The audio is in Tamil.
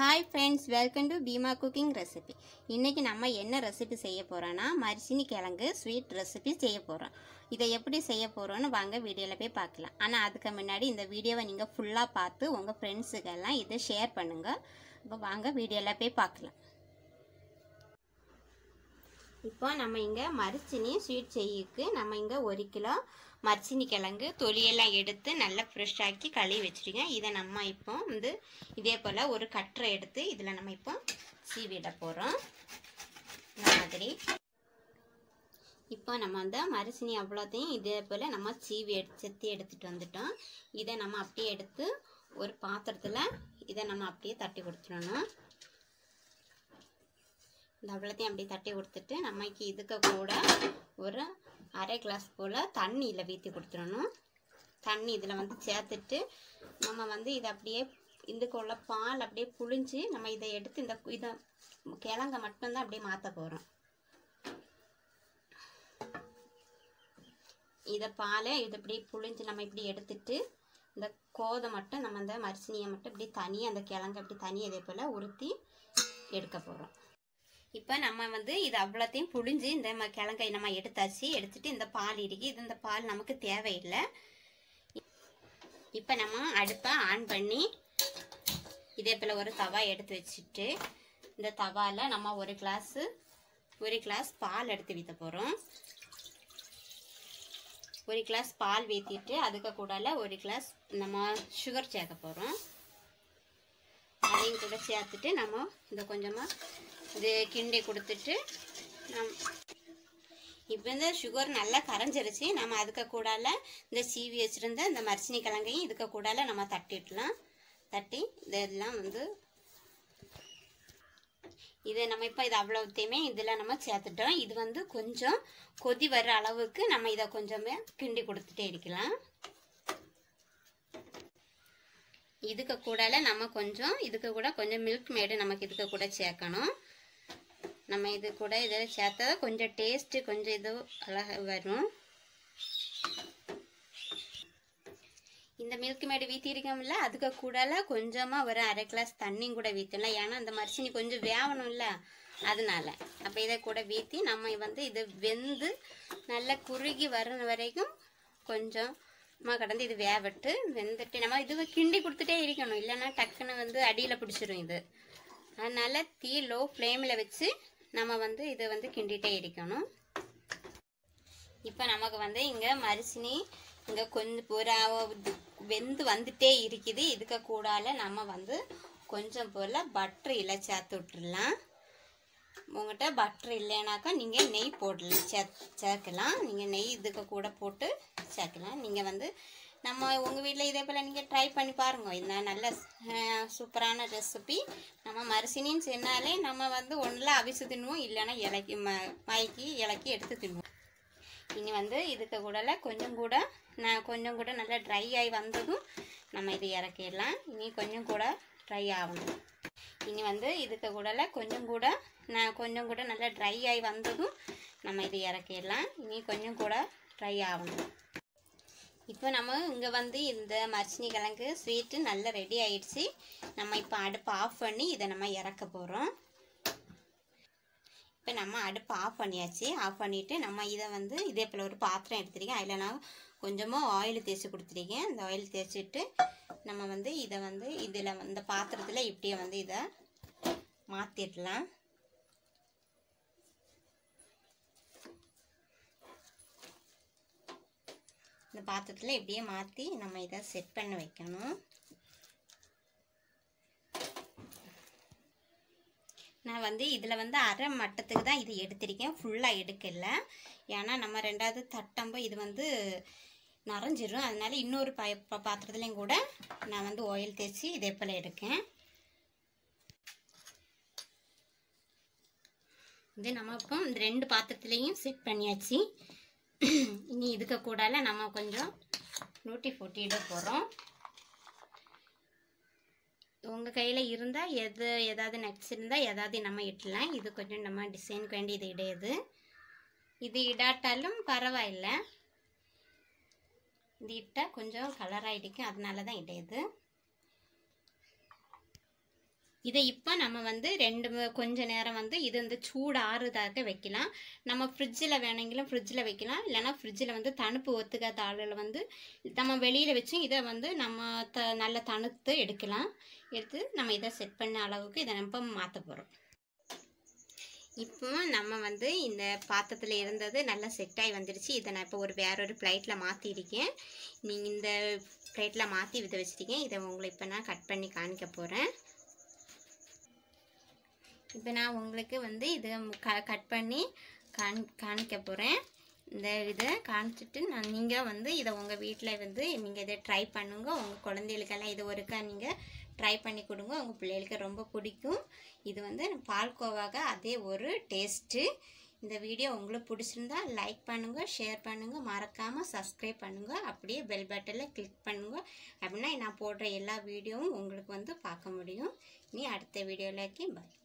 hi friends welcome to Bheema cooking recipe இன்றைக்கி நம்ம என்ன ரெசிபி செய்ய போகிறோன்னா மரிசினி கிழங்கு ஸ்வீட் ரெசிபி செய்ய போகிறோம் இதை எப்படி செய்ய போகிறோன்னு வாங்க வீடியோவில் போய் பார்க்கலாம் ஆனால் அதுக்கு முன்னாடி இந்த வீடியோவை நீங்கள் ஃபுல்லாக பார்த்து உங்கள் ஃப்ரெண்ட்ஸுக்கெல்லாம் இதை ஷேர் பண்ணுங்கள் இப்போ வாங்க வீடியோவில் போய் பார்க்கலாம் இப்போ நம்ம இங்கே மரிச்சினி ஸ்வீட் செய்யக்கு நம்ம இங்கே ஒரு கிலோ மரிச்சினி கிழங்கு தொலியெல்லாம் எடுத்து நல்லா ஃப்ரெஷ்ஷாக்கி கழுவி வச்சுருக்கேன் இதை நம்ம இப்போ வந்து இதே போல் ஒரு கட்டரை எடுத்து இதில் நம்ம இப்போ சீவிட போகிறோம் இந்த மாதிரி இப்போ நம்ம அந்த மரிசினி அவ்வளோத்தையும் இதே போல் நம்ம சீவி எடு செத்தி எடுத்துகிட்டு வந்துட்டோம் இதை நம்ம அப்படியே எடுத்து ஒரு பாத்திரத்தில் இதை நம்ம அப்படியே தட்டி கொடுத்துடணும் இந்த அவ்வளோத்தையும் அப்படியே தட்டி கொடுத்துட்டு நமக்கு இதுக்கு கூட ஒரு அரை கிளாஸ் போல் தண்ணியில் வீற்றி கொடுத்துடணும் தண்ணி இதில் வந்து சேர்த்துட்டு நம்ம வந்து இதை அப்படியே இதுக்குள்ள பால் அப்படியே புழிஞ்சு நம்ம இதை எடுத்து இந்த இதை கிழங்க மட்டும்தான் அப்படியே மாற்ற போகிறோம் இதை பாலை இதை இப்படி புழிஞ்சு நம்ம இப்படி எடுத்துட்டு இந்த கோதை மட்டும் நம்ம அந்த மரிசினியை மட்டும் இப்படி தனியாக அந்த கிழங்கு அப்படி தனியாக இதே போல் உருத்தி எடுக்க போகிறோம் இப்போ நம்ம வந்து இது அவ்வளோத்தையும் புழிஞ்சு இந்த ம கிழங்கை நம்ம எடுத்தாச்சு எடுத்துட்டு இந்த பால் இருக்கு இது இந்த பால் நமக்கு தேவையில்லை இப்போ நம்ம அடுப்பை ஆன் பண்ணி இதே போல் ஒரு தவா எடுத்து வச்சுட்டு இந்த தவாவில் நம்ம ஒரு கிளாஸு ஒரு கிளாஸ் பால் எடுத்து வீத்த போகிறோம் ஒரு கிளாஸ் பால் வீத்திட்டு அதுக்கு கூடால ஒரு கிளாஸ் நம்ம சுகர் சேர்க்க போகிறோம் அதையும் கூட சேர்த்துட்டு நம்ம இதை கொஞ்சமாக இது கிண்டி கொடுத்துட்டு நம் இப்போ இந்த சுகர் நல்லா கரைஞ்சிருச்சு நம்ம அதுக்கு கூடால இந்த சீவி வச்சுருந்த இந்த மரிசினி கிழங்கையும் இதுக்கு கூடால நம்ம தட்டிடலாம் தட்டி இதெல்லாம் வந்து இதை நம்ம இப்போ இது அவ்வளோத்தையுமே இதில் நம்ம சேர்த்துட்டோம் இது வந்து கொஞ்சம் கொதி வர்ற அளவுக்கு நம்ம இதை கொஞ்சமே கிண்டி கொடுத்துட்டே இருக்கலாம் இதுக்கு கூடால நம்ம கொஞ்சம் இதுக்கு கூட கொஞ்சம் மில்க் மேடு நமக்கு இதுக்கு கூட சேர்க்கணும் நம்ம இது கூட இதை சேர்த்தா கொஞ்சம் டேஸ்ட்டு கொஞ்சம் இது அழகாக வரும் இந்த மில்க் மேடு வீற்றிருக்கோம்ல அதுக்கு கூடால கொஞ்சமாக ஒரு அரை கிளாஸ் தண்ணியும் கூட வீற்றலாம் ஏன்னா அந்த மரிசினி கொஞ்சம் வேகணும்ல அதனால அப்போ இதை கூட வீற்றி நம்ம வந்து இது வெந்து நல்லா குறுகி வர வரைக்கும் கொஞ்சம் நம்ம கடந்து இது வேவட்டு வெந்துட்டு நம்ம இது கிண்டி கொடுத்துட்டே இருக்கணும் இல்லைன்னா டக்குன்னு வந்து அடியில் பிடிச்சிரும் இது அதனால் தீ லோ ஃப்ளேமில் வச்சு நம்ம வந்து இதை வந்து கிண்டிகிட்டே இருக்கணும் இப்போ நமக்கு வந்து இங்கே மரிசினி இங்கே கொஞ்சம் ஒரு வெந்து வந்துட்டே இருக்குது இதுக்கு கூடால நம்ம வந்து கொஞ்சம் போல் பட்ரு இல்லை சேர்த்து விட்டுடலாம் உங்கள்கிட்ட பட்ரு இல்லைனாக்கா நீங்கள் நெய் போடலாம் சே சேர்க்கலாம் நீங்கள் நெய் இதுக்கு கூட போட்டு சேர்க்கலாம் நீங்கள் வந்து நம்ம உங்கள் வீட்டில் இதே போல் நீங்கள் ட்ரை பண்ணி பாருங்க இந்த நல்ல சூப்பரான ரெசிபி நம்ம மரிசினின்னு சொன்னாலே நம்ம வந்து ஒன்றில் அவிச்சு தின்னுவோம் இல்லைன்னா இலக்கி ம மயக்கி இலக்கி எடுத்து தின்னுவோம் இனி வந்து இதுக்கு கூடல கொஞ்சம் கூட நான் கொஞ்சம் கூட நல்லா ட்ரை ஆகி வந்ததும் நம்ம இது இறக்கிடலாம் இனி கொஞ்சம் கூட ட்ரை ஆகணும் இனி வந்து இதுக்கு கூடல கொஞ்சம் கூட நான் கொஞ்சம் கூட நல்லா ட்ரை ஆகி வந்ததும் நம்ம இது இறக்கிடலாம் இனி கொஞ்சம் கூட ட்ரை ஆகணும் இப்போ நம்ம இங்கே வந்து இந்த மரிசினி கிழங்கு ஸ்வீட்டு நல்லா ரெடி ஆயிடுச்சு நம்ம இப்போ அடுப்பு ஆஃப் பண்ணி இதை நம்ம இறக்க போகிறோம் இப்போ நம்ம அடுப்பு ஆஃப் பண்ணியாச்சு ஆஃப் பண்ணிவிட்டு நம்ம இதை வந்து இதே போல் ஒரு பாத்திரம் எடுத்துருக்கேன் அதில் நான் கொஞ்சமாக ஆயில் தேய்ச்சி கொடுத்துருக்கேன் இந்த ஆயில் தேய்ச்சிட்டு நம்ம வந்து இதை வந்து இதில் இந்த பாத்திரத்தில் இப்படியே வந்து இதை மாற்றிடலாம் இந்த பாத்திரத்தில் இப்படியே மாற்றி நம்ம இதை செட் பண்ணி வைக்கணும் நான் வந்து இதில் வந்து அரை மட்டத்துக்கு தான் இது எடுத்திருக்கேன் ஃபுல்லாக எடுக்கல ஏன்னா நம்ம ரெண்டாவது தட்டம்போ இது வந்து நரைஞ்சிரும் அதனால இன்னொரு ப பாத்திரத்துலேயும் கூட நான் வந்து ஆயில் தேய்ச்சி இதே போல் எடுக்கேன் இது நம்ம இப்போ இந்த ரெண்டு பாத்திரத்துலேயும் செட் பண்ணியாச்சு இனி இதுக்கு கூடால நம்ம கொஞ்சம் நூட்டி பொட்டியிட போகிறோம் உங்கள் கையில் இருந்தால் எது ஏதாவது நட்ஸ் இருந்தால் ஏதாவது நம்ம இடலாம் இது கொஞ்சம் நம்ம டிசைனுக்கு வேண்டி இது இடையுது இது இடாட்டாலும் பரவாயில்ல இது இட்டால் கொஞ்சம் கலராக இடிக்கும் அதனால தான் இடையுது இதை இப்போ நம்ம வந்து ரெண்டு ம- கொஞ்ச நேரம் வந்து இது வந்து சூடு ஆறுதாக வைக்கலாம் நம்ம ஃப்ரிட்ஜில் வேணுங்களும் ஃப்ரிட்ஜில் வைக்கலாம் இல்லைன்னா ஃப்ரிட்ஜில் வந்து தணுப்பு ஒத்துக்காத ஆளுகள் வந்து நம்ம வெளியில் வச்சும் இதை வந்து நம்ம த நல்லா தணுத்து எடுக்கலாம் எடுத்து நம்ம இதை செட் பண்ண அளவுக்கு இதை நம்ம மாற்ற போகிறோம் இப்போ நம்ம வந்து இந்த பாத்திரத்தில் இருந்தது நல்லா செட் ஆகி வந்துடுச்சு இதை நான் இப்போ ஒரு வேற ஒரு பிளேட்டில் மாற்றிருக்கேன் நீங்கள் இந்த பிளேட்டில் மாற்றி இதை வச்சுருக்கேன் இதை உங்களை இப்போ நான் கட் பண்ணி காமிக்க போகிறேன் இப்போ நான் உங்களுக்கு வந்து இதை க கட் பண்ணி காண் காணிக்க போகிறேன் இந்த இதை காமிச்சிட்டு நான் நீங்கள் வந்து இதை உங்கள் வீட்டில் வந்து நீங்கள் இதை ட்ரை பண்ணுங்க உங்கள் குழந்தைகளுக்கெல்லாம் இது ஒருக்கா நீங்கள் ட்ரை பண்ணி கொடுங்க உங்கள் பிள்ளைகளுக்கு ரொம்ப பிடிக்கும் இது வந்து பால்கோவாக அதே ஒரு டேஸ்ட்டு இந்த வீடியோ உங்களுக்கு பிடிச்சிருந்தா லைக் பண்ணுங்கள் ஷேர் பண்ணுங்கள் மறக்காமல் சப்ஸ்கிரைப் பண்ணுங்கள் அப்படியே பெல் பட்டனில் கிளிக் பண்ணுங்கள் அப்படின்னா நான் போடுற எல்லா வீடியோவும் உங்களுக்கு வந்து பார்க்க முடியும் நீ அடுத்த வீடியோவிலேக்கு பாய்